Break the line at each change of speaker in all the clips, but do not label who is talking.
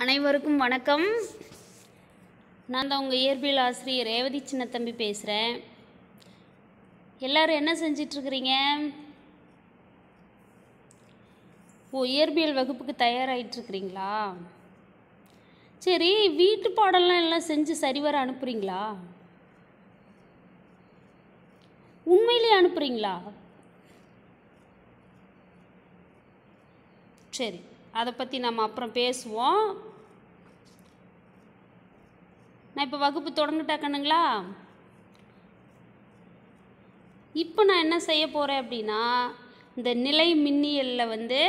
அனைவருக்கும் வணக்கம் நான் தான் உங்கள் இயற்பியல் ஆசிரியர் ரேவதி சின்னத்தம்பி பேசுகிறேன் எல்லாரும் என்ன செஞ்சிட்ருக்கிறீங்க ஓ இயற்பியல் வகுப்புக்கு தயாராகிட்டுருக்கிறீங்களா சரி வீட்டு பாடம்லாம் எல்லாம் செஞ்சு சரிவர அனுப்புகிறீங்களா உண்மையிலே அனுப்புகிறீங்களா சரி அதை பற்றி நம்ம அப்புறம் பேசுவோம் நான் இப்போ வகுப்பு தொடங்கிட்டாக்கணுங்களா இப்போ நான் என்ன செய்ய போகிறேன் அப்படின்னா இந்த நிலை மின்னியலில் வந்து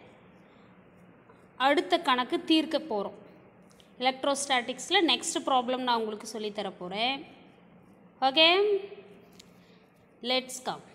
அடுத்த கணக்கு தீர்க்க போகிறோம் எலக்ட்ரோஸ்டாட்டிக்ஸில் நெக்ஸ்ட் ப்ராப்ளம் நான் உங்களுக்கு சொல்லித்தர போகிறேன் okay let's come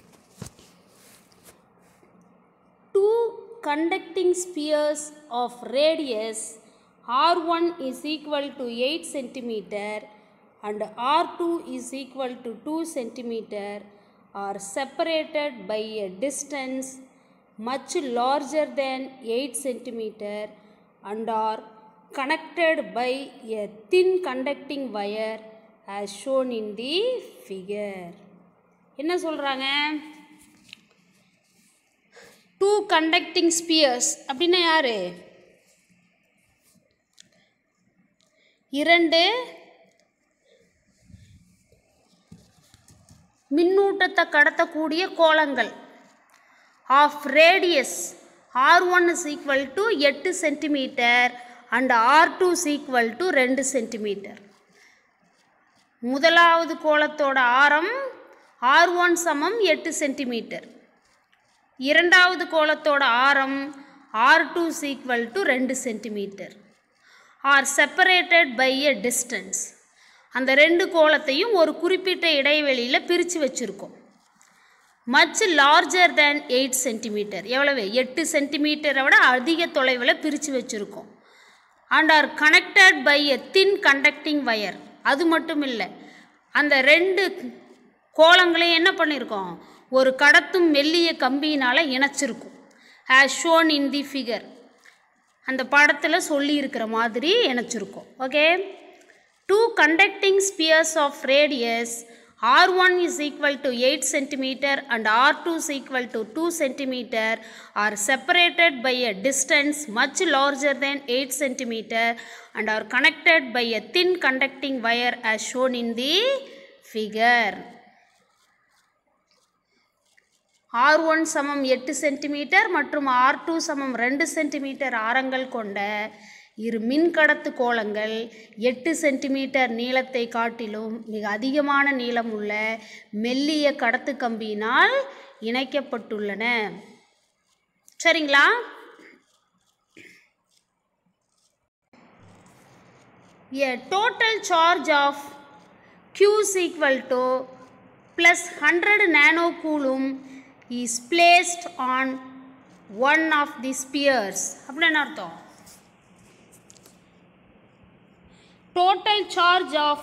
two conducting spheres of radius r1 is equal to 8 centimeter and r2 is equal to 2 centimeter are separated by a distance much larger than 8 centimeter and are connected by a thin conducting wire as shown in the figure என்ன சொல்கிறாங்க two conducting Spears அப்படின்னா யாரு இரண்டு மின்னூட்டத்தை கடத்தக்கூடிய கோளங்கள் of radius r one is equal to எட்டு centimetre and r two is equal to ரெண்டு சென்டிமீட்டர் முதலாவது கோலத்தோட ஆரம் ஆர் ஒன் சமம் எட்டு சென்டிமீட்டர் இரண்டாவது கோலத்தோட ஆரம் ஆர் டூ சீக்வல் டு ரெண்டு centimetre are separated by a distance அந்த ரெண்டு கோலத்தையும் ஒரு குறிப்பிட்ட இடைவெளியில் பிரித்து வச்சுருக்கோம் much larger than eight centimetre எவ்வளவு எட்டு சென்டிமீட்டரை விட அதிக தொலைவில் பிரித்து வச்சுருக்கோம் and are connected by a thin conducting wire அது மட்டும் இல்லை அந்த ரெண்டு கோலங்களையும் என்ன பண்ணியிருக்கோம் ஒரு கடத்தும் மெல்லிய கம்பியினால் இணைச்சிருக்கும் as shown in the figure அந்த படத்தில் சொல்லியிருக்கிற மாதிரி இணைச்சிருக்கோம் okay two conducting spheres of radius r one is equal to eight centimetre and r two is equal to two centimetre are separated by a distance much larger than eight centimetre and are connected by a thin conducting wire as shown in the figure r one சமம் எட்டு centimetre மற்றும் R two சமம் ரெண்டு centimetre ஆரங்கள் கொண்ட இரு மின்கடத்து கோளங்கள் எட்டு centimetre நீளத்தை காட்டிலும் மிக அதிகமான நீளம் உள்ள மெல்லிய கடத்து கம்பியினால் இணைக்கப்பட்டுள்ளன சரிங்களா a total charge of q is equal to plus 100 nanocoulomb is placed on one of the spheres அப்படின்னு என்ன அர்த்தம் total charge of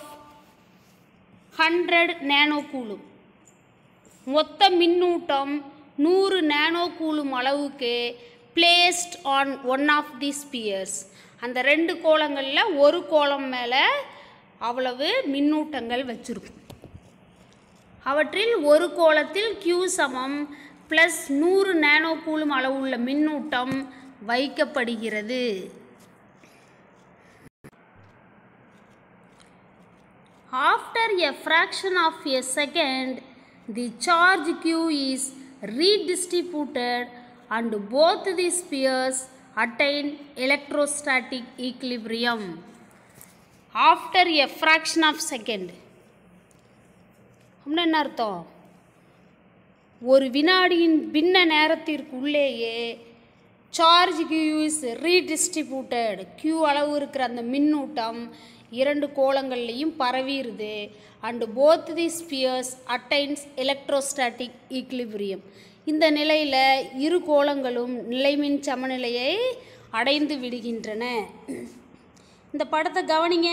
100 nanocoulomb மொத்த மின்னூட்டம் நூறு நேனோ கூலும் அளவுக்கு placed on one of the spheres அந்த ரெண்டு கோலங்களில் ஒரு கோலம் மேலே அவ்வளவு மின்னூட்டங்கள் வச்சுருக்கும் அவற்றில் ஒரு கோலத்தில் கியூ சமம் ப்ளஸ் நூறு நேனோ கூலும் அளவுள்ள மின்னூட்டம் வைக்கப்படுகிறது After a fraction of a second, the charge Q is redistributed and both the spheres attain electrostatic equilibrium. After a fraction of second. அப்படின்னா என்ன அர்த்தம் ஒரு வினாடியின் பின்ன நேரத்திற்குள்ளேயே charge q is redistributed q அளவு இருக்கிற அந்த மின்னூட்டம் இரண்டு கோளங்கள்லேயும் பரவிடுது and both the spheres attains electrostatic equilibrium இந்த நிலையில் இரு கோளங்களும் நிலைமின் சமநிலையை அடைந்து விடுகின்றன இந்த படத்தை கவனிங்க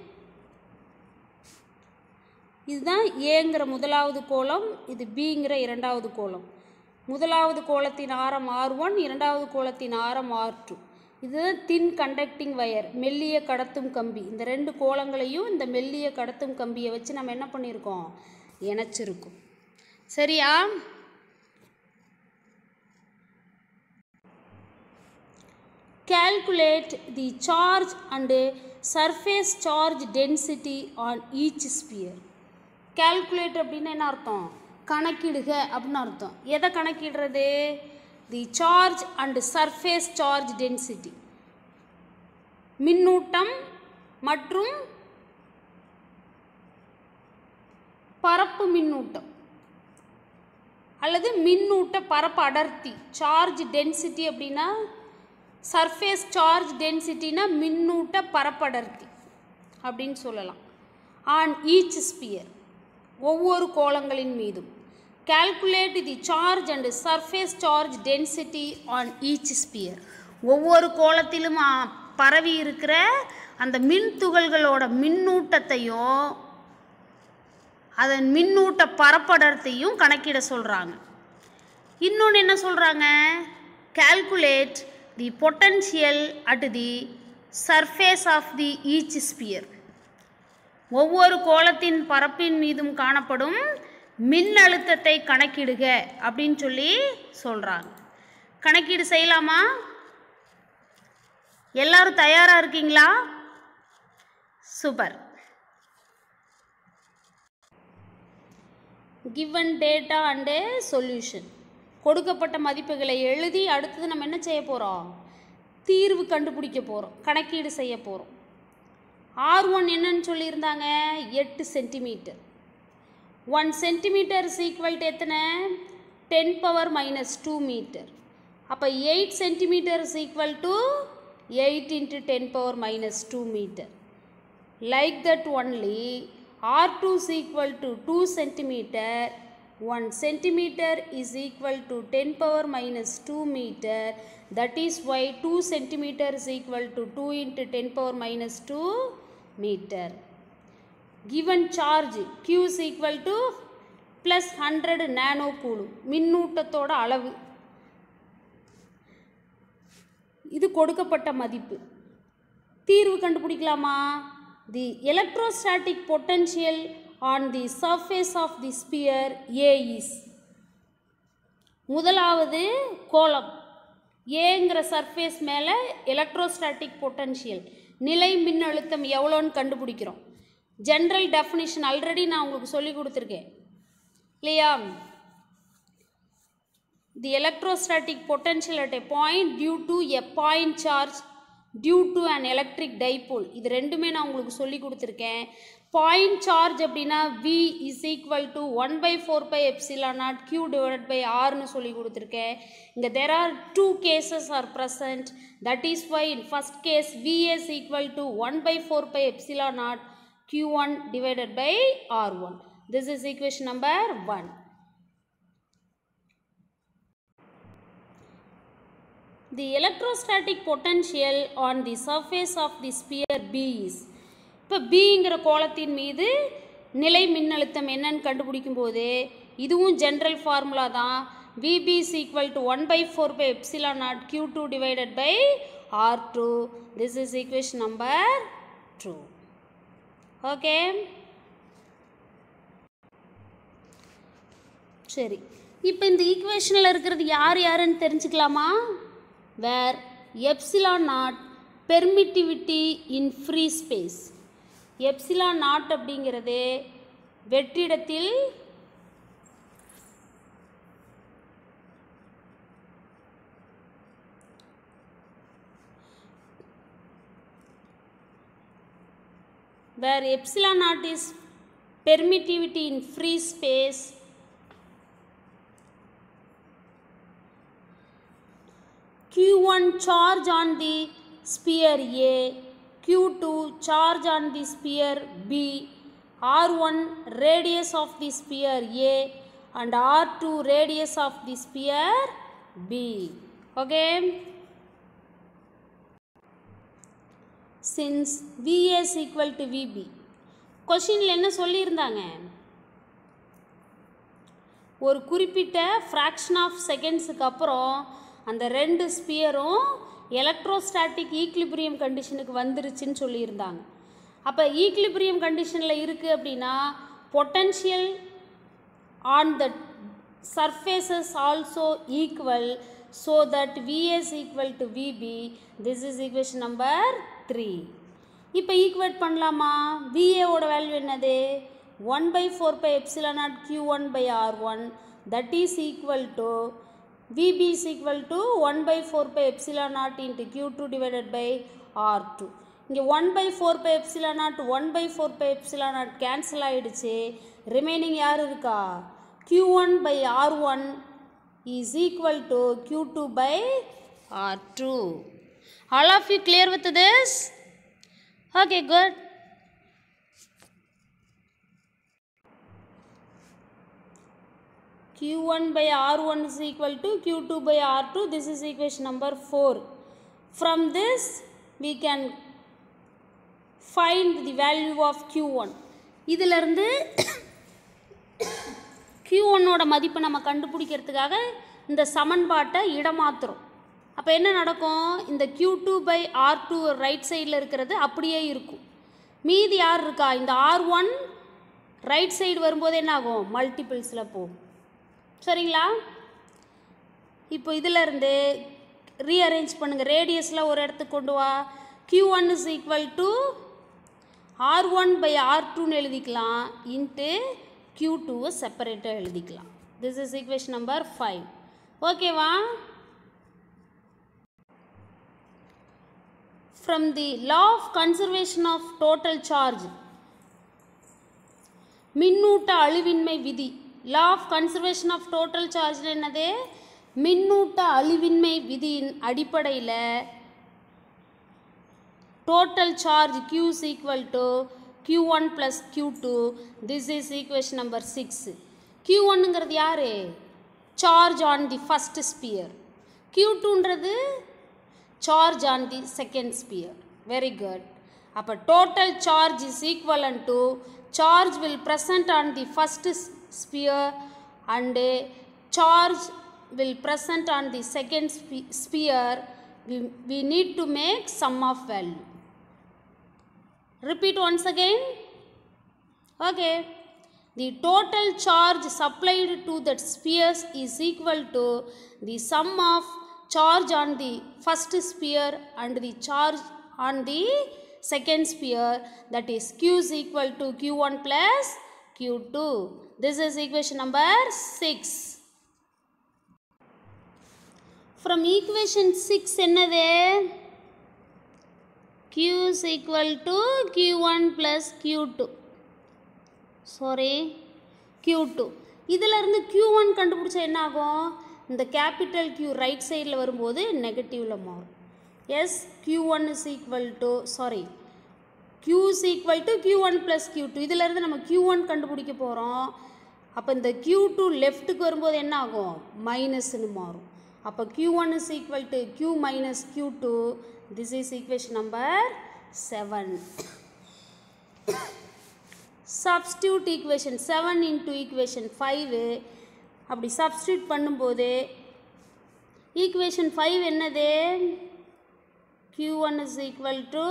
இதுதான் ஏங்கிற முதலாவது கோலம் இது பிங்கிற இரண்டாவது கோலம் முதலாவது கோலத்தின் ஆரம் ஆர் ஒன் இரண்டாவது கோலத்தின் ஆரம் ஆர் டூ இது தின் கண்டக்டிங் வயர் மெல்லிய கடத்தும் கம்பி இந்த ரெண்டு கோலங்களையும் இந்த மெல்லிய கடத்தும் கம்பியை வச்சு நம்ம என்ன பண்ணியிருக்கோம் இணைச்சிருக்கோம் சரியா calculate the charge and surface charge density on each sphere calculate அப்படின்னா என்ன அர்த்தம் கணக்கிடுக அப்படின்னு அர்த்தம் எதை கணக்கிடுறது the charge and surface charge density மின்னூட்டம் மற்றும் பரப்பு மின்னூட்டம் அல்லது மின்னூட்ட பரப்பு அடர்த்தி சார்ஜ் டென்சிட்டி அப்படின்னா சர்ஃபேஸ் சார்ஜ் டென்சிட்டினா மின்னூட்ட பரப்படர்த்தி அப்படின்னு சொல்லலாம் ஆன் ஈச் ஸ்பியர் ஒவ்வொரு கோளங்களின் மீதும் calculate the charge and surface charge density on each sphere ஒவ்வொரு கோளத்திலும் ஆ, பரவி இருக்கிற அந்த மின் துகள்களோட மின்னூட்டத்தையும் அதன் மின்னூட்ட பரப்படர்த்தையும் கணக்கிட சொல்கிறாங்க இன்னொன்று என்ன சொல்கிறாங்க calculate the potential at the surface of the each sphere ஒவ்வொரு கோளத்தின் பரப்பின் மீதும் காணப்படும் மின்னழுத்தத்தை கணக்கிடுக அப்படின்னு சொல்லி சொல்கிறாங்க கணக்கீடு செய்யலாமா எல்லாரும் தயாராக இருக்கீங்களா super given data and solution கொடுக்கப்பட்ட மதிப்புகளை எழுதி அடுத்தது நம்ம என்ன செய்ய போகிறோம் தீர்வு கண்டுபிடிக்க போகிறோம் கணக்கீடு செய்ய போகிறோம் ஆர் ஒன் என்னன்னு சொல்லியிருந்தாங்க எட்டு centimetre one centimetre equal to எத்தனை ten power minus two metre அப்போ eight centimetre equal to eight into ten power minus two metre like that only r2 is equal to 2 centimeter 1 centimeter is equal to 10 power minus 2 meter that is why 2 centimeter is equal to 2 into 10 power minus 2 meter given charge q is equal to plus 100 nano coulomb மின்னூட்டத்தோட அளவு இது கொடுக்கப்பட்ட மதிப்பு தீர்வு கண்டுபிடிக்கலாமா the electrostatic potential on the surface of the sphere A is முதலாவது கோளம் ஏங்கிற சர்ஃபேஸ் மேலே எலக்ட்ரோஸ்டாட்டிக் பொட்டன்ஷியல் நிலை மின்னழுத்தம் எவ்வளோன்னு கண்டுபிடிக்கிறோம் ஜென்ரல் டெஃபினிஷன் ஆல்ரெடி நான் உங்களுக்கு சொல்லி கொடுத்துருக்கேன் இல்லையா the electrostatic potential at a point due to a point charge due to an electric dipole இது ரெண்டுமே நான் உங்களுக்கு சொல்லி கொடுத்துருக்கேன் பாயிண்ட் சார்ஜ் அப்படின்னா v is equal to one by four pi epsilon naught q divided by ஆர்னு சொல்லி கொடுத்துருக்கேன் இங்கே there are two cases are present that is why in first case v is equal to one by four pi epsilon naught q one divided by R one this is equation number one The electrostatic potential on the surface of the sphere B is இப்போ பிங்கிற கோளத்தின் மீது நிலை மின்னழுத்தம் என்னன்னு கண்டுபிடிக்கும் போது இதுவும் ஜென்ரல் ஃபார்முலா தான் VB is equal to one by four pi epsilon naught q two divided by R two this is equation number two okay சரி இப்போ இந்த ஈக்குவேஷனில் இருக்கிறது யார் யாருன்னு தெரிஞ்சுக்கலாமா where epsilon naught permittivity in free space epsilon naught அப்படிங்கிறது வெற்றிடத்தில் where epsilon naught is permittivity in free space q1 charge on the sphere a q2 charge on the sphere b r1 radius of the sphere a and r2 radius of the sphere b okay since va is equal to vb கொஷினில் என்ன சொல்லியிருந்தாங்க ஒரு குறிப்பிட்ட fraction of செகண்ட்ஸுக்கு அப்புறம் அந்த ரெண்டு ஸ்பியரும் electrostatic equilibrium கண்டிஷனுக்கு வந்துருச்சுன்னு சொல்லியிருந்தாங்க அப்போ ஈக்லிபிரியம் கண்டிஷனில் இருக்குது அப்படின்னா potential on the surfaces also equal so that VS equal to VB this is equation number 3 இப்போ ஈக்குவேட் பண்ணலாமா VA ஓட வேல்யூ என்னது one by four pi epsilon naught Q one by R one that is equal to VB is equal to one by four pi epsilon naught into q two divided by R two இங்கே one by four pi epsilon naught one by four pi epsilon naught cancel ஆகிடுச்சு remaining யார் இருக்கா q1 by r1 is equal to q2 by r2 all of you clear with this okay good q1 by r1 is equal to q2 by r2 this is equation number 4 from this we can find the value of q1 இதிலிருந்து q ஒன்னோட மதிப்பை நம்ம கண்டுபிடிக்கிறதுக்காக இந்த சமன்பாட்டை இடமாத்துறோம் அப்போ என்ன நடக்கும் இந்த q two by R two right சைடில் இருக்கிறது அப்படியே இருக்கும் மீதி யார் இருக்கா இந்த ஆர் ஒன் ரைட் சைடு வரும்போது என்ன ஆகும் மல்டிபிள்ஸில் போகும் சரிங்களா இப்போ இதிலிருந்து ரீஅரேஞ்ச் பண்ணுங்கள் ரேடியஸில் ஒரு இடத்துக்கு கொண்டு வா q one is equal to r one by r டூன்னு எழுதிக்கலாம் இன்ட்டு q டூவை செப்பரேட்டாக எழுதிக்கலாம் this is equation number five ஓகேவா from the law of conservation of total charge மின்னூட்ட அழிவின்மை விதி law of conservation of total charge என்னது மின்னூட்ட அழிவின்மை விதியின் அடிப்படையில் total charge q is equal to q1 plus q2 this is equation number 6 q1ங்கிறது யாரு charge on the first sphere q2ன்றது charge on the second sphere very good அப்போ total charge is equivalent to charge will present on the first s- sphere and uh, charge will present on the second spe- sphere we, we need to make sum of value repeat once again okay the total charge supplied to that spheres is equal to the sum of charge on the first sphere and the charge on the second sphere that is q is equal to q1 plus q2 this is equation number 6 from equation 6 என்னது q is equal to q1 plus q2 sorry q2 இதிலிருந்து q1 கண்டுபிடிச்சா என்ன ஆகும் இந்த capital q right சைடில் வரும்போது நெகட்டிவில் மாறும் yes q1 is equal to sorry q is equal to q1 plus q2 இதிலிருந்து நம்ம q1 கண்டுபிடிக்க போகிறோம் அப்போ இந்த q2 லெஃப்ட்டுக்கு வரும்போது என்ன ஆகும் மைனஸ்னு மாறும் அப்போ q1 is equal to q minus q2 this is equation number 7 substitute equation 7 into equation 5 அப்படி substitute பண்ணும்போது equation 5 என்னது q1 is equal to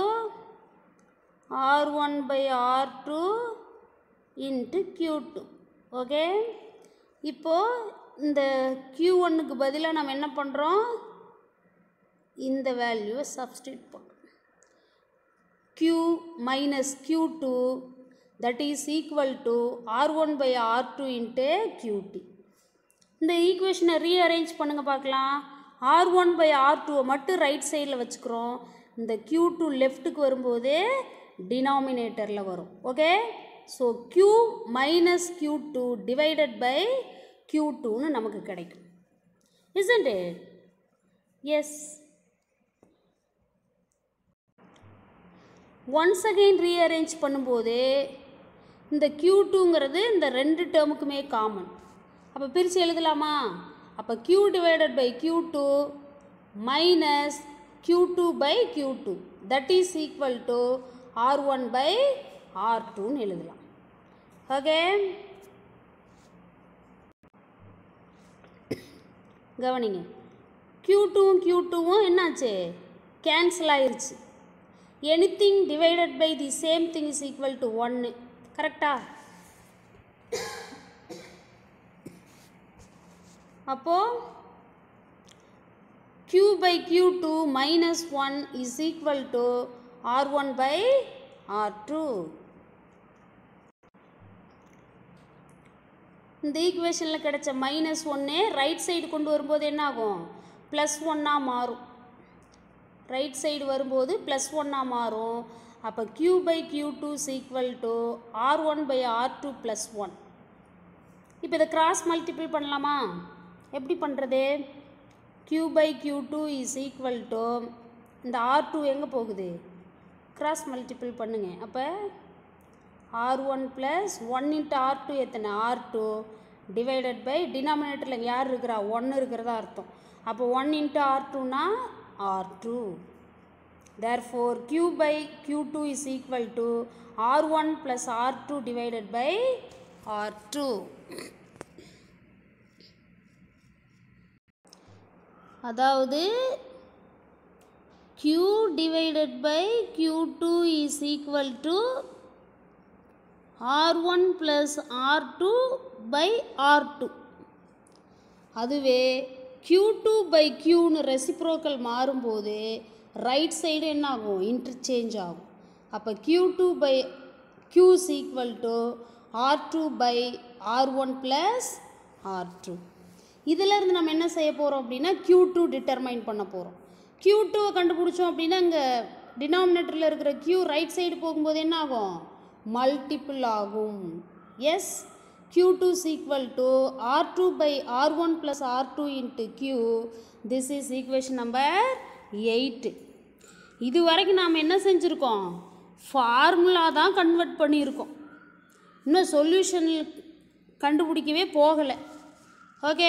r1 by r2 into q2 okay இப்போ இந்த q1க்கு பதிலாக நம்ம என்ன பண்ணுறோம் இந்த வேல்யூவை சப்ஸ்டியூட் பண்ணுறோம் q minus q2 that is equal to r1 by r2 into qt இந்த ஈக்குவேஷனை ரீஅரேஞ்ச் பண்ணுங்க பார்க்கலாம் ஆர் ஒன் பை ஆர் டூவை மட்டும் ரைட் சைடில் வச்சுக்கிறோம் இந்த க்யூ டூ லெஃப்ட்டுக்கு வரும்போது டினாமினேட்டரில் வரும் okay so q minus q two divided by q டூன்னு நமக்கு கிடைக்கும் isn't it yes once again rearrange பண்ணும்போது இந்த க்யூ டூங்கிறது இந்த ரெண்டு டேர்முக்குமே காமன் அப்போ பிரித்து எழுதலாமா அப்போ q divided by q two minus q two by q two that is equal to r one by r டூன்னு எழுதலாம் ஓகே கவனிங்க க்யூ டூவும் க்யூ டூவும் என்னாச்சு கேன்சல் ஆயிருச்சு anything divided by the same thing is equal to ஒன்று கரெக்டா அப்போது q by q2 minus 1 is equal to r1 by r2 இந்த ஈக்குவேஷனில் கிடைச்ச மைனஸ் ஒன்று ரைட் சைடு கொண்டு வரும்போது என்ன ஆகும் ப்ளஸ் ஒன்னாக மாறும் ரைட் சைடு வரும்போது ப்ளஸ் ஒன்னாக மாறும் அப்போ q by q two equal to r one by R two plus one இப்போ இதை கிராஸ் மல்டிபிள் பண்ணலாமா எப்படி பண்ணுறது q by q two is equal to இந்த ஆர் டூ எங்கே போகுது கிராஸ் மல்டிபிள் பண்ணுங்க அப்போ r one plus one into r two எத்தனை ஆர் டூ டிவைடட் பை டினாமினேட்டரில் யார் இருக்கிறா ஒன்று இருக்கிறதா அர்த்தம் அப்போ ஒன் இன்ட்டு ஆர் டூனா r two therefore q by q2 is equal to r1 plus r2 divided by r2 அதாவது q divided by q2 is equal to r1 plus r2 by r2 அதுவே q2 by qன்னு reciprocal மாறும்போது right side என்ன ஆகும் interchange ஆகும் அப்போ q2 two by q is equal to r two by R one plus r two இதிலேருந்து நம்ம என்ன செய்ய போகிறோம் அப்படின்னா q2 டூ டிட்டர்மைன் பண்ண போகிறோம் q2 டூவை கண்டுபிடிச்சோம் அப்படின்னா இங்கே டினாமினேட்டரில் இருக்கிற q ரைட் சைடு போகும்போது என்ன ஆகும் மல்டிபிள் ஆகும் yes q2 is equal to r2 by r1 plus r2 into q this is equation number 8 இது வரைக்கும் நாம் என்ன செஞ்சுருக்கோம் ஃபார்முலா தான் கன்வெர்ட் பண்ணியிருக்கோம் இன்னும் சொல்யூஷன் கண்டுபிடிக்கவே போகலை ஓகே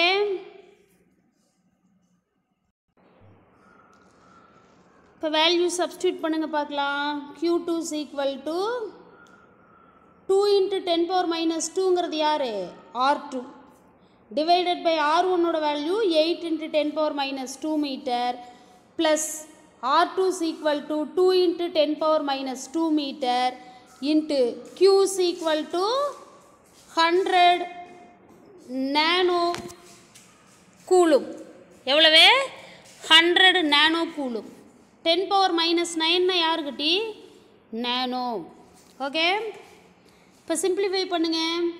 இப்போ வேல்யூ சப்ஸ்டியூட் பண்ணுங்கள் பார்க்கலாம் q2 two is equal to two into ten power minus டூங்கிறது யார் r two divided by r ஒன்னோட value eight into ten power minus two metre plus r two is equal to two into ten power minus two metre into q is equal to hundred nano coulomb எவ்வளவு hundred nano coulomb ten power minus நைன்னா யாருக்கிட்டி nano okay இப்போ simplify பண்ணுங்க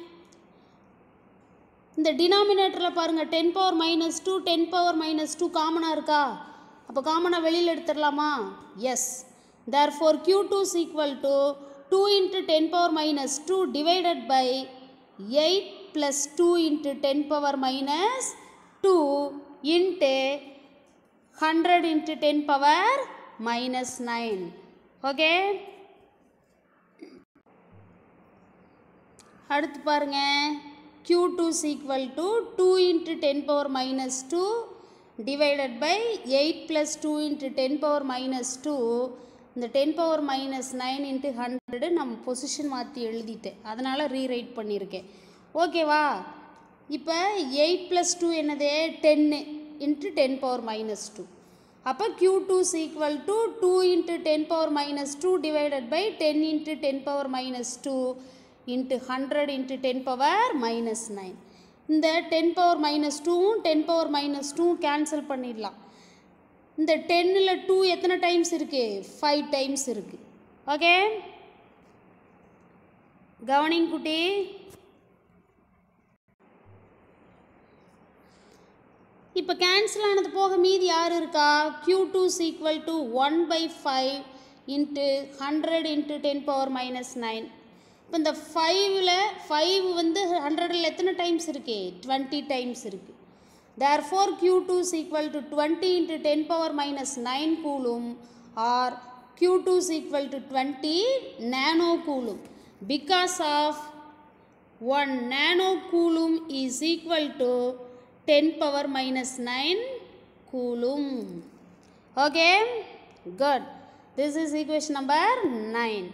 இந்த டினாமினேட்டரில் பாருங்கள் ten power minus two ten power minus two காமனாக இருக்கா அப்போ காமனாக வெளியில் எடுத்துடலாமா yes therefore q two equal to two into ten power minus two divided by eight plus two into ten power minus two into hundred into ten power minus nine okay அடுத்து பாருங்க q2 two equal to two into ten power minus two divided by eight plus two into ten power minus two இந்த ten power minus nine into hundred நம்ம position மாற்றி எழுதிட்டேன் அதனால் rewrite பண்ணியிருக்கேன் ஓகேவா இப்போ எயிட் ப்ளஸ் டூ என்னது டென்னு into ten power minus two அப்போ q2 two equal to two into ten power minus two divided by ten into ten power minus two into hundred into ten power minus nine இந்த ten power minus டூவும் ten power minus டூவும் cancel பண்ணிடலாம் இந்த டென்னில் two எத்தனை times இருக்குது five times இருக்குது okay கவனிங் குட்டி இப்போ கேன்சல் ஆனது போக மீதி யார் இருக்கா q2 two equal to one by five into hundred into ten power minus nine இப்போ இந்த ஃபைவ்ல ஃபைவ் வந்து ஹண்ட்ரடில் எத்தனை டைம்ஸ் இருக்கு டுவெண்ட்டி டைம்ஸ் இருக்குது therefore q two equal to twenty into ten power minus nine coulomb or q two equal to twenty nano coulomb because of one nano coulomb is equal to ten power minus nine coulomb okay good this is equation number nine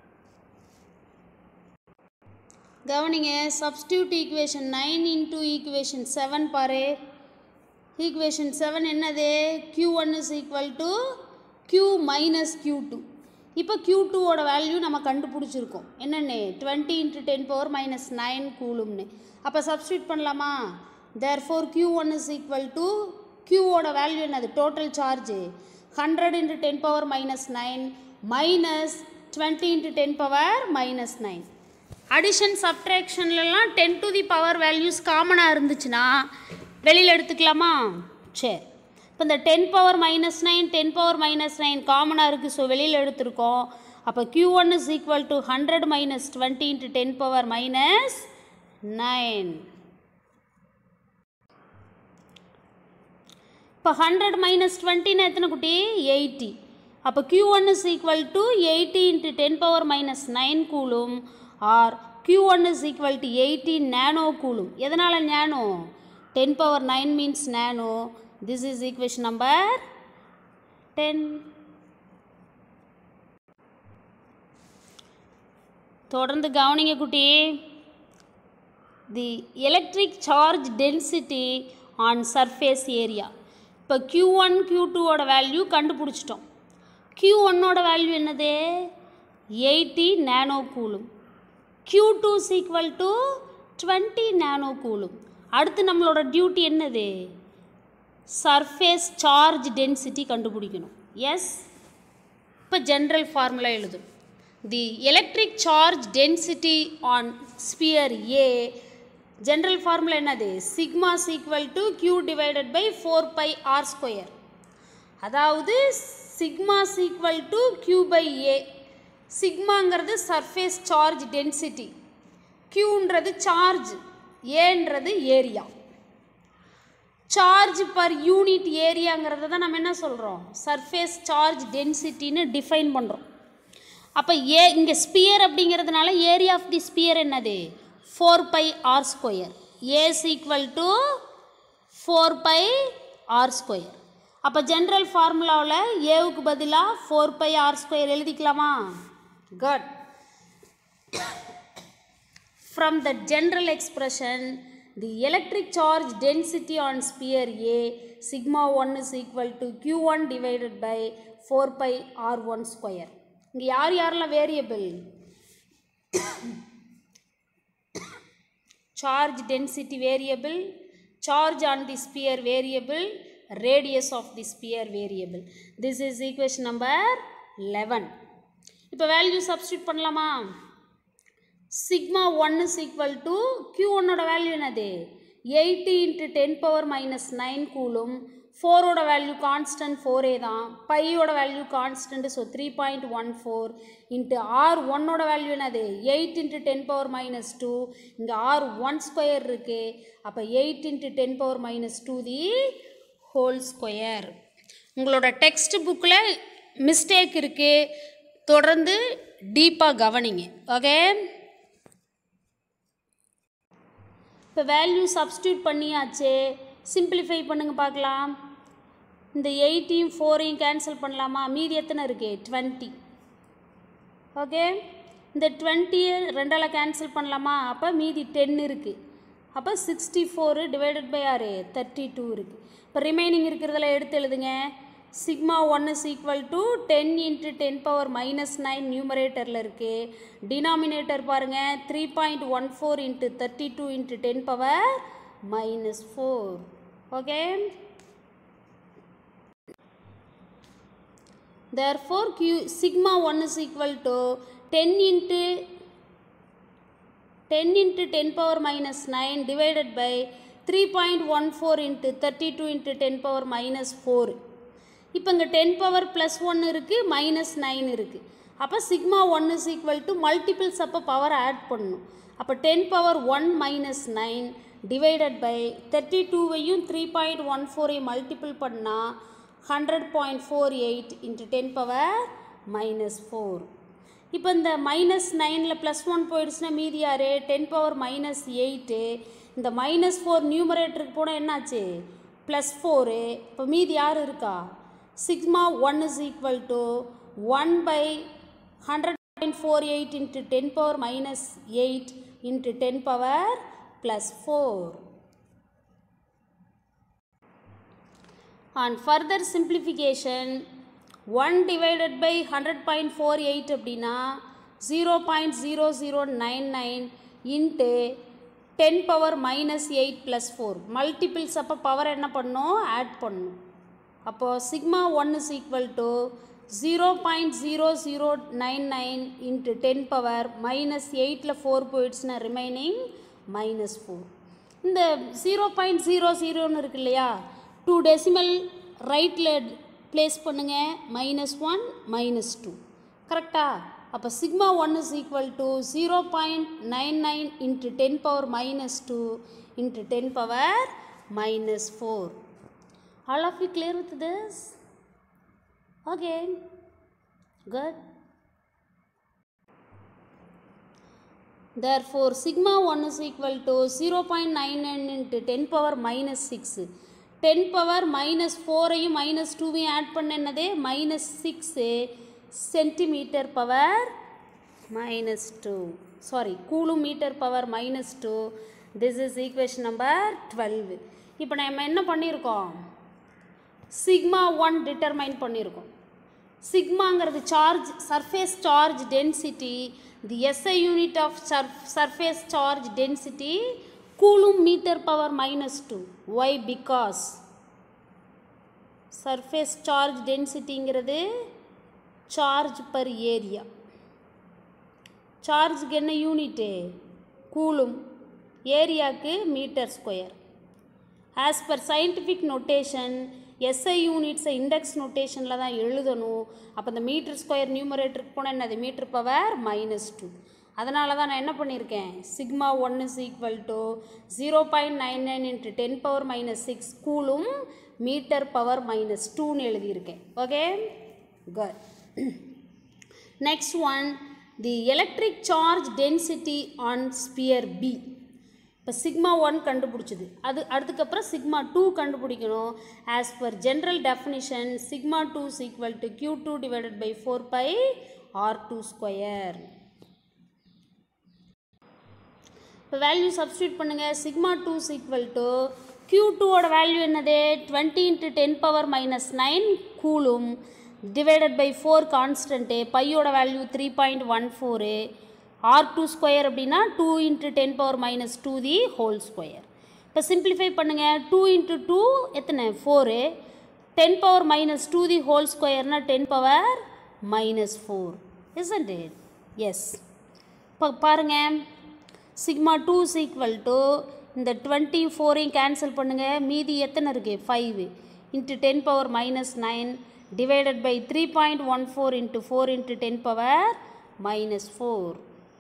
கவனிங்க substitute equation nine into equation seven பாரு equation seven என்னது q one is equal to q minus q two இப்போ q டூவோட வேல்யூ நம்ம கண்டுபிடிச்சிருக்கோம் என்னென்னு twenty into ten power minus nine கூலும்னு அப்போ சப்ஸ்டியூட் பண்ணலாமா therefore q one is equal to க்யூவோட வேல்யூ என்னது total charge hundred into ten power minus nine minus twenty into ten power minus nine addition சப்ட்ராக்ஷன்லலாம் ten to the power values காமனாக இருந்துச்சுன்னா வெளியில் எடுத்துக்கலாமா சரி இப்போ இந்த ten power minus nine ten power minus nine காமனாக இருக்குது ஸோ வெளியில் எடுத்திருக்கோம் அப்போ Q one is equal to hundred minus twenty into ten power minus nine இப்போ ஹண்ட்ரட் மைனஸ் டுவெண்ட்டின்னு எத்தனை குட்டி எயிட்டி அப்போ Q one is equal to eighty into ten power minus nine coulomb or Q one is equal to eighty nano coulomb எதனால் nano ten power nine means nano this is equation number ten தொடர்ந்து கவனிங்க குட்டி the electric charge density on surface area இப்போ Q one Q டூவோட value கண்டுபிடிச்சிட்டோம் Q ஒன்னோட value என்னது eighty nano coulomb Q two equal to twenty nano coulomb அடுத்து நம்மளோட டியூட்டி என்னது சர்ஃபேஸ் சார்ஜ் டென்சிட்டி கண்டுபிடிக்கணும் எஸ் இப்போ ஜென்ரல் ஃபார்முலா எழுதும் the electric charge density on sphere A general formula என்னது sigma is equal to Q divided by four pi R square அதாவது sigma is equal to Q by A சிக்மாங்கிறது surface charge density கியூன்றது charge ஏன்றது area charge per unit ஏரியாங்கிறத தான் நம்ம என்ன சொல்கிறோம் சர்ஃபேஸ் சார்ஜ் டென்சிட்டின்னு டிஃபைன் பண்ணுறோம் அப்போ ஏ இங்கே ஸ்பியர் அப்படிங்கிறதுனால ஏரியா ஆஃப் தி ஸ்பியர் என்னது four pi R square A's equal to four pi R square அப்போ ஜென்ரல் ஃபார்முலாவில் ஏவுக்கு பதிலாக ஃபோர் பை ஆர் ஸ்கொயர் எழுதிக்கலாமா good From the general expression, the electric charge density on sphere A, sigma 1 is equal to q1 divided by 4 pi r1 square. இங்கே யார் யாரெல்லாம் variable charge density variable charge on the sphere variable radius of the sphere variable this is equation number eleven இப்போ value substitute பண்ணலாமா sigma one is equal to Q ஒன்னோட value என்னது eighty into ten power minus nine coulomb ஃபோரோட value constant ஃபோரே தான் பையோட value constant so three point one four into R ஒன்னோட value என்னது eight into ten power minus two இங்கே R one square இருக்குது அப்போ eight into ten power minus two the whole square உங்களோட டெக்ஸ்ட் புக்கில் மிஸ்டேக் இருக்குது தொடர்ந்து டீப்பாக கவனிங்க ஓகே இப்போ வேல்யூ சப்ஸ்டியூட் பண்ணியாச்சு சிம்பிளிஃபை பண்ணுங்க பார்க்கலாம் இந்த எயிட்டையும் ஃபோரையும் கேன்சல் பண்ணலாமா மீதி எத்தனை இருக்கு டுவெண்ட்டி ஓகே இந்த டுவெண்ட்டியை ரெண்டால் கேன்சல் பண்ணலாமா அப்போ மீதி டென் இருக்குது அப்போ சிக்ஸ்டி ஃபோரு டிவைடட் பை ஆறு தேர்ட்டி டூ இருக்குது இப்போ ரிமைனிங் இருக்கிறதுல எடுத்து எழுதுங்க sigma one is equal to ten into ten power minus nine நியூமரேட்டரில் இருக்குது டினாமினேட்டர் பாருங்கள் three point one four into thirty two into ten power minus four okay therefore q sigma 1 is equal to 10 into 10 into 10 power minus 9 divided by 3.14 into 32 into 10 power minus 4 இப்போ இங்கே ten power plus one இருக்குது minus nine இருக்குது அப்போ sigma one is equal to multiples அப்போ power add பண்ணணும் அப்போ ten power one minus nine divided by thirty டூவையும் three point one ஃபோரையும் மல்டிபிள் பண்ணால் hundred point four eight into ten power minus four இப்போ இந்த மைனஸ் நைனில் ப்ளஸ் ஒன் போயிடுச்சுன்னா மீதி யார் டென் பவர் மைனஸ் எயிட்டு இந்த மைனஸ் ஃபோர் நியூமரேட்டருக்கு போனால் என்னாச்சு ப்ளஸ் ஃபோரு இப்போ மீதி யார் இருக்கா sigma one is equal to one by hundred point four eight into ten power minus eight into ten power plus four On further simplification, one divided by hundred point four eight அப்படின்னா zero point zero zero nine nine into ten power minus eight plus four multiples அப்போ power என்ன பண்ணணும் add பண்ணணும் அப்போது sigma one is equal to zero point zero zero nine nine into ten power minus எயிட்டில் four போயிடுச்சுன்னா remaining minus four இந்த zero point zero ஜீரோன்னு இருக்கு இல்லையா டூ டெசிமல் ரைட்டில் ப்ளேஸ் பண்ணுங்கள் மைனஸ் ஒன் மைனஸ் டூ கரெக்டா அப்போ sigma one is equal to zero point nine nine into ten power minus two into ten power minus four All of you clear with this? Okay. Good. Therefore, sigma 1 is equal to 0.99 into 10 power minus 6. 10 power minus 4 ஐயும் minus 2 ஐயும் add பண்ண என்னது minus 6 centimeter power minus 2. Sorry, coulomb meter power minus 2. This is equation number 12. இப்போ நம்ம என்ன பண்ணியிருக்கோம் sigma one determine பண்ணியிருக்கோம் சிக்மாங்கிறது charge surface charge density the SI unit of surface charge density coulomb metre power minus two why because surface charge டென்சிட்டிங்கிறது charge per area சார்ஜுக்கு என்ன unit coulomb ஏரியாவுக்கு metre square as per scientific notation SI யூனிட்ஸை index நொட்டேஷனில் தான் எழுதணும் அப்போ இந்த மீட்டர் ஸ்கொயர் நியூமரேட்டருக்கு போனால் என்னது மீட்டர் பவர் மைனஸ் டூ அதனால தான் நான் என்ன பண்ணியிருக்கேன் sigma one is equal to zero point nine nine into ten power minus six coulomb metre power minus டூன்னு எழுதியிருக்கேன் okay good next one the electric charge density on sphere B இப்போ sigma one கண்டுபிடிச்சது அது அதுக்கப்புறம் sigma two கண்டுபிடிக்கணும் as per general definition sigma two is equal to Q two divided by four pi R two square இப்போ value substitute பண்ணுங்கள் sigma two is equal to Q டூவோட value என்னது twenty into ten power minus nine coulomb divided by four constant பையோட value three point one four R two square அப்படின்னா two into ten power minus two the whole square இப்போ simplify பண்ணுங்கள் two into two எத்தனை four ten power minus two the whole ஸ்கொயர்னால் ten power minus four isn't it yes இப்போ பாருங்கள் sigma two is equal to இந்த twenty ஃபோரையும் cancel பண்ணுங்கள் மீதி எத்தனை இருக்குது five into ten power minus nine divided by three point one four into four into ten power minus four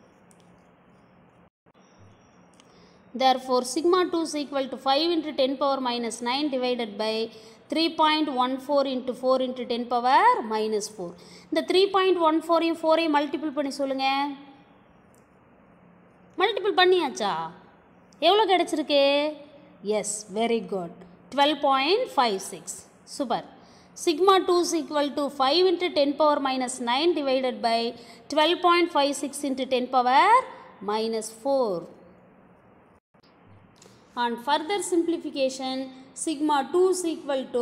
Therefore, sigma 2 is equal to 5 into 10 power minus 9 divided by 3.14 into 4 into 10 power minus 4. இந்த 3.14 ஐயும் 4 ஐயும் multiple பண்ணி சொல்லுங்க multiple பண்ணியாச்சா எவ்வளோ கிடச்சிருக்கு yes very good twelve point five six super sigma two is equal to five into ten power minus nine divided by twelve point five six into ten power minus four On further simplification, sigma 2 is equal to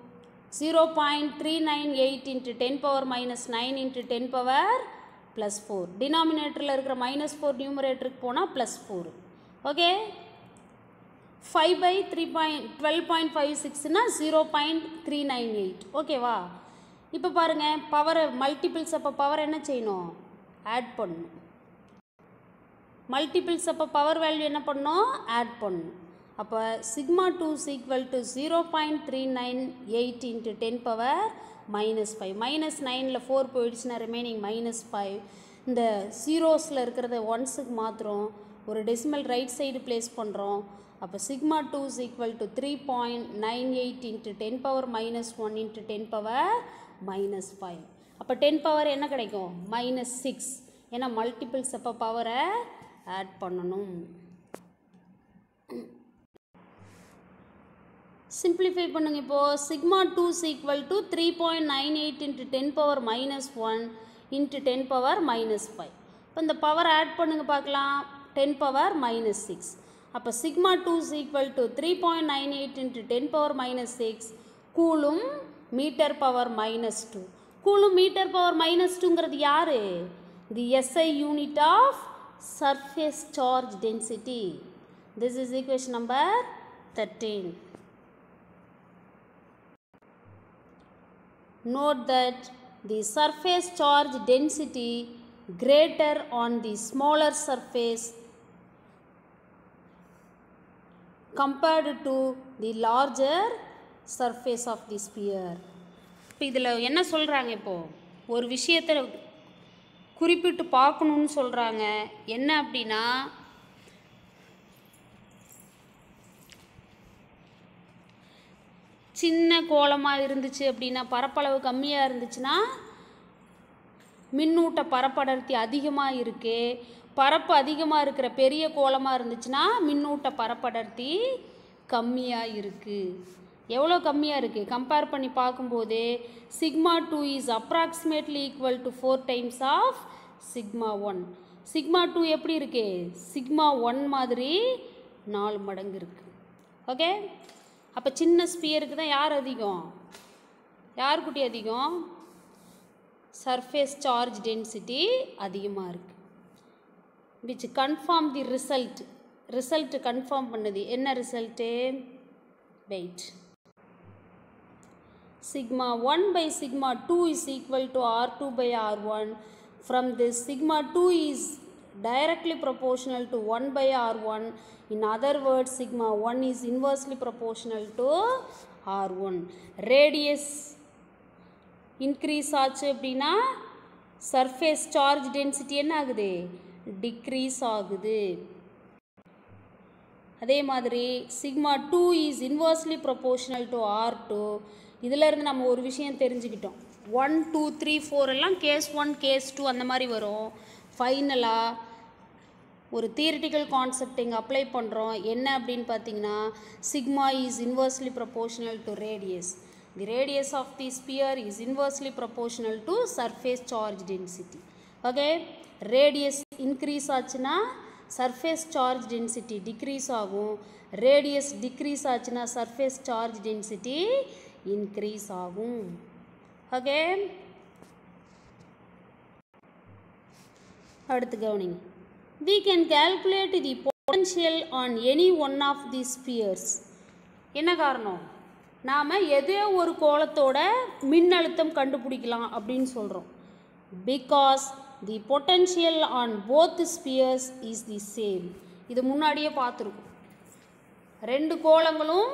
0.398 into 10 power minus 9 into 10 power plus 4. Denominatorல இருக்கிற minus 4 numeratorக்கு போனால் plus 4. Okay? 5 by 3 point 12.56னா 0.398 ஓகேவா இப்போ பாருங்கள் பவரை multiples அப்போ power என்ன செய்யணும் ஆட் பண்ணணும் மல்டிபிள்ஸ் அப்போ பவர் வேல்யூ என்ன பண்ணோம் ஆட் பண்ணணும் அப்போ sigma two is equal to zero point three nine eight into ten power minus five minus நைனில் ஃபோர் போயிடுச்சுன்னா ரிமைனிங் மைனஸ் ஃபைவ் இந்த ஜீரோஸில் இருக்கிறத ஒன்ஸுக்கு மாத்திரம் ஒரு டெசிமல் ரைட் சைடு ப்ளேஸ் பண்ணுறோம் அப்போ sigma two is equal to three point nine eight into ten power minus one into ten power minus five அப்போ டென் பவர் என்ன கிடைக்கும் மைனஸ் சிக்ஸ் ஏன்னா மல்டிபிள்ஸ் அப்போ பவரை ஆட் பண்ணணும் சிம்பிளிஃபை பண்ணுங்க இப்போது sigma two equal to three point nine eight into ten power minus one into ten power minus five இப்போ இந்த பவர் ஆட் பண்ணுங்க பார்க்கலாம் டென் பவர் மைனஸ் சிக்ஸ் அப்போ sigma two equal to three point nine eight into ten power minus six coulomb metre power minus two coulomb metre power minus டூங்கிறது யார் the SI unit of surface charge density this is equation number thirteen Note that the surface charge density greater on the smaller surface compared to the larger surface of the sphere. இப்போ இதில் என்ன சொல்கிறாங்க இப்போது ஒரு விஷயத்தை குறிப்பிட்டு பார்க்கணுன்னு சொல்கிறாங்க என்ன அப்படின்னா சின்ன கோலமாக இருந்துச்சு அப்படின்னா பரப்பளவு கம்மியாக இருந்துச்சுன்னா மின்னூட்ட பரப்படர்த்தி அதிகமாக இருக்கு பரப்பு அதிகமாக இருக்கிற பெரிய கோலமாக இருந்துச்சுன்னா மின்னூட்ட பரப்படர்த்தி கம்மியாக இருக்குது எவ்வளோ கம்மியாக இருக்குது கம்பேர் பண்ணி பார்க்கும்போது sigma two is approximately equal to four times of sigma one sigma two எப்படி இருக்கு சிக்மா ஒன் மாதிரி நாலு மடங்கு இருக்குது ஓகே அப்போ சின்ன ஸ்பியருக்கு தான் யார் அதிகம் யார் குட்டி அதிகம் சர்ஃபேஸ் சார்ஜ் டென்சிட்டி அதிகமாக இருக்குது which confirm the result result confirm பண்ணுது என்ன result wait sigma 1 by sigma 2 is equal to r2 by r1 from this sigma 2 is directly proportional to 1 by r1 in other words sigma 1 is inversely proportional to r1 radius increase ஆச்சு அப்படின்னா surface charge density என்ன ஆகுது degrees ஆகுது அதே மாதிரி sigma two is inversely proportional to R two இதிலேருந்து நம்ம ஒரு விஷயம் தெரிஞ்சுக்கிட்டோம் ஒன் டூ த்ரீ ஃபோர் எல்லாம் கேஸ் ஒன் கேஸ் டூ அந்த மாதிரி வரும் ஃபைனலாக ஒரு தியரிட்டிக்கல் கான்செப்ட் இங்கே அப்ளை பண்ணுறோம் என்ன அப்படின்னு பார்த்தீங்கன்னா sigma is inversely proportional to radius the radius of the sphere is inversely proportional to surface charge density okay radius increase ஆச்சுன்னா சர்ஃபேஸ் சார்ஜ் டென்சிட்டி டிக்ரீஸ் ஆகும் ரேடியஸ் டிக்ரீஸ் ஆச்சுன்னா சர்ஃபேஸ் சார்ஜ் டென்சிட்டி இன்க்ரீஸ் ஆகும் okay அடுத்து கவனிங்க we can calculate the potential on any one of these spheres என்ன காரணம் நாம் எதோ ஒரு கோலத்தோட மின்னழுத்தம் கண்டுபிடிக்கலாம் அப்படின்னு சொல்கிறோம் because the potential on both spheres is the same இது முன்னாடியே பார்த்துருக்கோம் ரெண்டு கோலங்களும்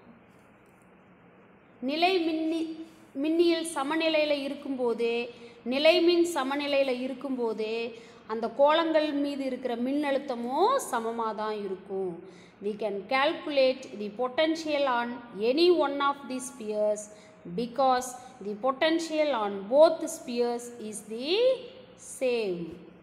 நிலை மின்னி மின்னியல் சமநிலையில் இருக்கும்போது நிலைமின் சமநிலையில் இருக்கும்போது அந்த கோலங்கள் மீது இருக்கிற மின்னழுத்தமும் சமமாக தான் இருக்கும் we can calculate the potential on any one of the spheres because the potential on both spheres is the same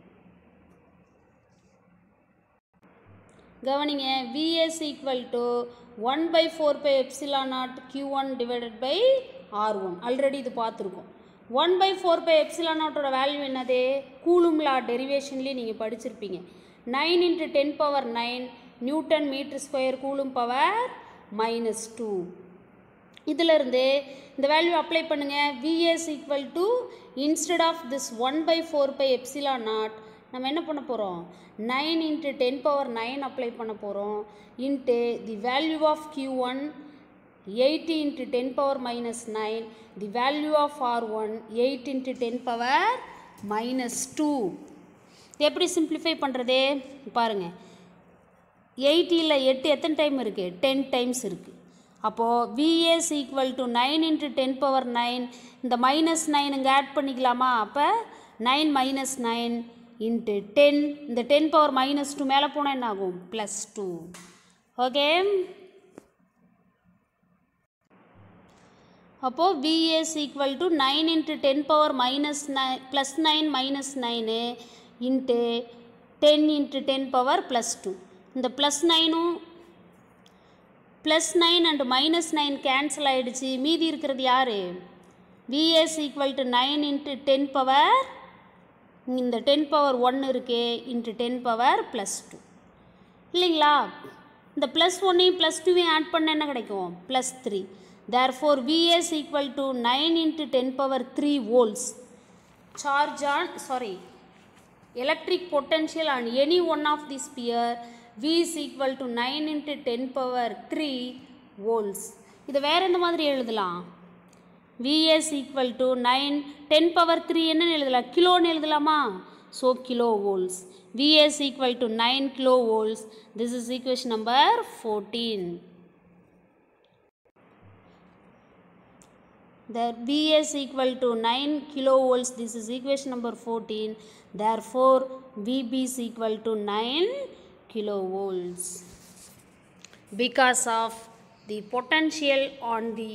கவனிங்க VS equal to one by four pi epsilon naught Q one divided by R one already இது பார்த்துருக்கோம் one by four pi epsilon நாட்டோட value என்னது கூலும்லா டெரிவேஷன்லேயே நீங்கள் படிச்சிருப்பீங்க nine into ten power nine newton metre square coulomb power minus two இதிலிருந்து இந்த வேல்யூ அப்ளை பண்ணுங்கள் VS equal to instead of this one by four pi epsilon naught நம்ம என்ன பண்ண போகிறோம் nine into ten power nine apply பண்ண போகிறோம் into the value of Q one eighty into ten power minus nine the value of R one eight into ten power minus two எப்படி simplify பண்ணுறது பாருங்கள் எயிட்டியில் எட்டு எத்தனை டைம் இருக்குது ten times இருக்குது அப்போது VS equal to nine into ten power nine இந்த minus nine இங்கே ஆட் பண்ணிக்கலாமா அப்போ nine minus nine into ten இந்த டென் பவர் மைனஸ் டூ மேலே போனால் என்ன ஆகும் ப்ளஸ் டூ ஓகே அப்போது VS equal to nine into ten power minus nine plus nine minus nine into ten into ten power plus two இந்த plus நைனும் plus nine and minus nine cancel ஆகிடுச்சு மீதி இருக்கிறது யார் vs equal to nine into ten power இந்த ten power one இருக்கே into ten power plus two இல்லைங்களா இந்த ப்ளஸ் ஒன்னையும் ப்ளஸ் டூவையும் ஆட் பண்ண என்ன கிடைக்கும் plus three Therefore, Vs equal to 9 into 10 power 3 volts. Charge on, sorry, electric potential on any one of the sphere V is equal to 9 into 10 power 3 volts. இதை வேற எந்த மாதிரி எழுதலாம் Vs equal to 9 10 power 3 என்னன்னு எழுதலாம் கிலோன்னு எழுதலாமா so kilo volts Vs equal to 9 kilo volts. This is equation number 14. The Vs equal to 9 kilovolts. This is equation number 14. Therefore, Vb is equal to 9 kilovolts. Because of the potential on the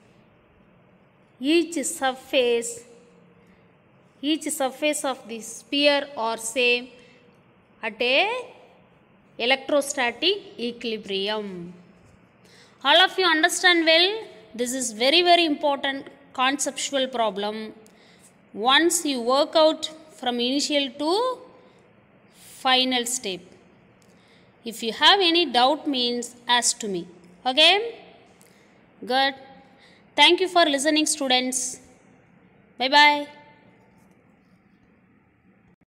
each surface, each surface of the sphere are same at a electrostatic equilibrium. All of you understand well? This is very very important conceptual problem. Once you work out from initial to final step. If you have any doubt means ask to me. Okay? Good. Thank you for listening students. Bye bye.